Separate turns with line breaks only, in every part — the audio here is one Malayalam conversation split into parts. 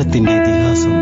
കേരളത്തിന്റെ ഇതിഹാസം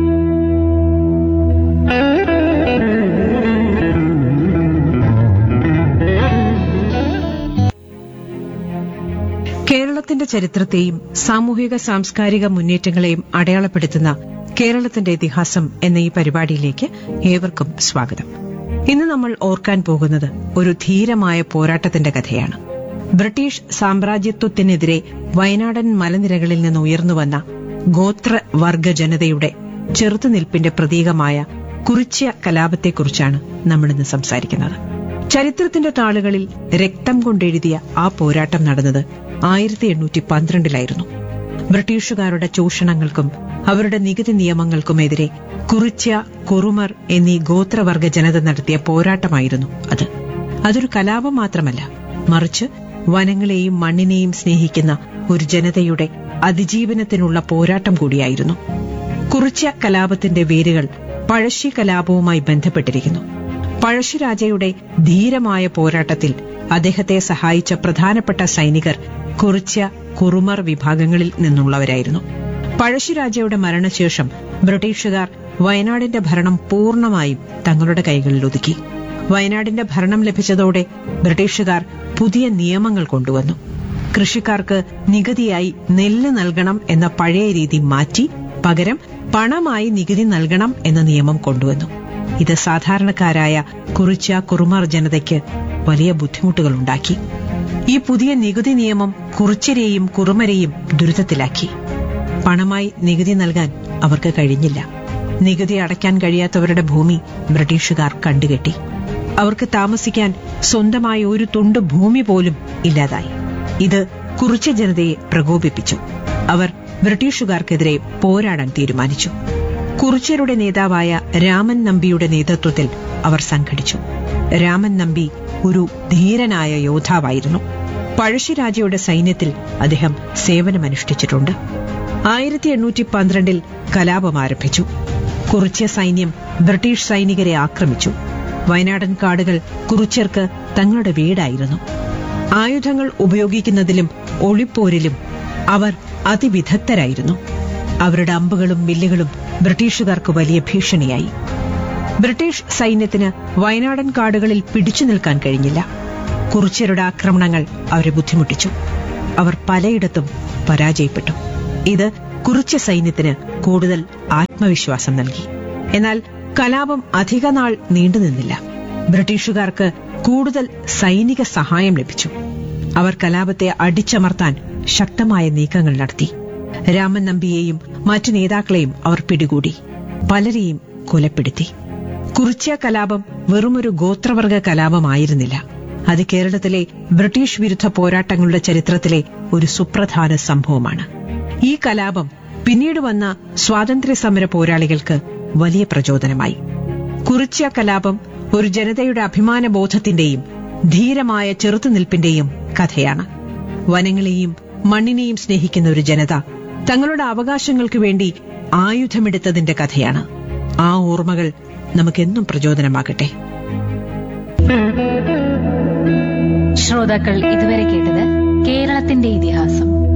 കേരളത്തിന്റെ ചരിത്രത്തെയും സാമൂഹിക സാംസ്കാരിക മുന്നേറ്റങ്ങളെയും അടയാളപ്പെടുത്തുന്ന കേരളത്തിന്റെ ഇതിഹാസം എന്ന ഈ പരിപാടിയിലേക്ക് ഏവർക്കും സ്വാഗതം ഇന്ന് നമ്മൾ ഓർക്കാൻ പോകുന്നത് ഒരു ധീരമായ പോരാട്ടത്തിന്റെ കഥയാണ് ബ്രിട്ടീഷ് സാമ്രാജ്യത്വത്തിനെതിരെ വയനാടൻ മലനിരകളിൽ നിന്ന് ഉയർന്നുവന്ന ഗോത്ര വർഗ ജനതയുടെ ചെറുത്തുനിൽപ്പിന്റെ പ്രതീകമായ കുറിച്യ കലാപത്തെക്കുറിച്ചാണ് നമ്മളിന്ന് സംസാരിക്കുന്നത് ചരിത്രത്തിന്റെ താളുകളിൽ രക്തം കൊണ്ടെഴുതിയ ആ പോരാട്ടം നടന്നത് ആയിരത്തി എണ്ണൂറ്റി പന്ത്രണ്ടിലായിരുന്നു ബ്രിട്ടീഷുകാരുടെ ചൂഷണങ്ങൾക്കും അവരുടെ നികുതി നിയമങ്ങൾക്കുമെതിരെ കുറിച്യ കുറുമർ എന്നീ ഗോത്രവർഗ ജനത നടത്തിയ പോരാട്ടമായിരുന്നു അത് അതൊരു കലാപം മാത്രമല്ല മറിച്ച് വനങ്ങളെയും മണ്ണിനെയും സ്നേഹിക്കുന്ന ഒരു ജനതയുടെ അതിജീവനത്തിനുള്ള പോരാട്ടം കൂടിയായിരുന്നു കുറിച്യ കലാപത്തിന്റെ വേരുകൾ പഴശ്ശി കലാപവുമായി ബന്ധപ്പെട്ടിരിക്കുന്നു പഴശ്ശിരാജയുടെ ധീരമായ പോരാട്ടത്തിൽ അദ്ദേഹത്തെ സഹായിച്ച പ്രധാനപ്പെട്ട സൈനികർ കുറിച്യ കുറുമർ വിഭാഗങ്ങളിൽ നിന്നുള്ളവരായിരുന്നു പഴശ്ശിരാജയുടെ മരണശേഷം ബ്രിട്ടീഷുകാർ വയനാടിന്റെ ഭരണം പൂർണ്ണമായും തങ്ങളുടെ കൈകളിൽ ഒതുക്കി വയനാടിന്റെ ഭരണം ലഭിച്ചതോടെ ബ്രിട്ടീഷുകാർ പുതിയ നിയമങ്ങൾ കൊണ്ടുവന്നു കൃഷിക്കാർക്ക് നികുതിയായി നെല്ല് നൽകണം എന്ന പഴയ രീതി മാറ്റി പകരം പണമായി നികുതി നൽകണം എന്ന നിയമം കൊണ്ടുവന്നു ഇത് സാധാരണക്കാരായ കുറിച്ച കുറുമാർ ജനതയ്ക്ക് വലിയ ബുദ്ധിമുട്ടുകൾ ഉണ്ടാക്കി ഈ പുതിയ നികുതി നിയമം കുറിച്ചരെയും കുറുമരെയും ദുരിതത്തിലാക്കി പണമായി നികുതി നൽകാൻ അവർക്ക് കഴിഞ്ഞില്ല നികുതി അടയ്ക്കാൻ കഴിയാത്തവരുടെ ഭൂമി ബ്രിട്ടീഷുകാർ കണ്ടുകെട്ടി അവർക്ക് താമസിക്കാൻ സ്വന്തമായ ഒരു തുണ്ട് ഭൂമി പോലും ഇല്ലാതായി ഇത് കുറിച്ച ജനതയെ പ്രകോപിപ്പിച്ചു അവർ ബ്രിട്ടീഷുകാർക്കെതിരെ പോരാടാൻ തീരുമാനിച്ചു കുറിച്യരുടെ നേതാവായ രാമൻ നമ്പിയുടെ നേതൃത്വത്തിൽ അവർ സംഘടിച്ചു രാമൻ നമ്പി ഒരു ധീരനായ യോദ്ധാവായിരുന്നു പഴശ്ശിരാജയുടെ സൈന്യത്തിൽ അദ്ദേഹം സേവനമനുഷ്ഠിച്ചിട്ടുണ്ട് ആയിരത്തി എണ്ണൂറ്റി പന്ത്രണ്ടിൽ കലാപം ആരംഭിച്ചു കുറിച്യ സൈന്യം ബ്രിട്ടീഷ് സൈനികരെ ആക്രമിച്ചു വയനാടൻ കാടുകൾ കുറിച്യർക്ക് തങ്ങളുടെ വീടായിരുന്നു ആയുധങ്ങൾ ഉപയോഗിക്കുന്നതിലും ഒളിപ്പോരിലും അവർ അതിവിദഗ്ധരായിരുന്നു അവരുടെ അമ്പുകളും വില്ലുകളും ബ്രിട്ടീഷുകാർക്ക് വലിയ ഭീഷണിയായി ബ്രിട്ടീഷ് സൈന്യത്തിന് വയനാടൻ കാടുകളിൽ പിടിച്ചു നിൽക്കാൻ കഴിഞ്ഞില്ല കുറിച്യരുടെ ആക്രമണങ്ങൾ അവരെ ബുദ്ധിമുട്ടിച്ചു അവർ പലയിടത്തും പരാജയപ്പെട്ടു ഇത് കുറിച്യ സൈന്യത്തിന് കൂടുതൽ ആത്മവിശ്വാസം നൽകി എന്നാൽ കലാപം അധികനാൾ നീണ്ടുനിന്നില്ല ബ്രിട്ടീഷുകാർക്ക് കൂടുതൽ സൈനിക സഹായം ലഭിച്ചു അവർ കലാപത്തെ അടിച്ചമർത്താൻ ശക്തമായ നീക്കങ്ങൾ നടത്തി രാമൻ നമ്പിയെയും മറ്റു നേതാക്കളെയും അവർ പിടികൂടി പലരെയും കൊലപ്പെടുത്തി കുറിച്യ കലാപം വെറുമൊരു ഗോത്രവർഗ കലാപമായിരുന്നില്ല അത് കേരളത്തിലെ ബ്രിട്ടീഷ് വിരുദ്ധ പോരാട്ടങ്ങളുടെ ചരിത്രത്തിലെ ഒരു സുപ്രധാന സംഭവമാണ് ഈ കലാപം പിന്നീട് വന്ന സ്വാതന്ത്ര്യ സമര പോരാളികൾക്ക് വലിയ പ്രചോദനമായി കുറിച്യ കലാപം ഒരു ജനതയുടെ അഭിമാനബോധത്തിന്റെയും ധീരമായ ചെറുത്തുനിൽപ്പിന്റെയും കഥയാണ് വനങ്ങളെയും മണ്ണിനെയും സ്നേഹിക്കുന്ന ഒരു ജനത തങ്ങളുടെ അവകാശങ്ങൾക്ക് വേണ്ടി ആയുധമെടുത്തതിന്റെ കഥയാണ് ആ ഓർമ്മകൾ നമുക്കെന്നും പ്രചോദനമാകട്ടെ
ശ്രോതാക്കൾ ഇതുവരെ കേട്ടത് കേരളത്തിന്റെ ഇതിഹാസം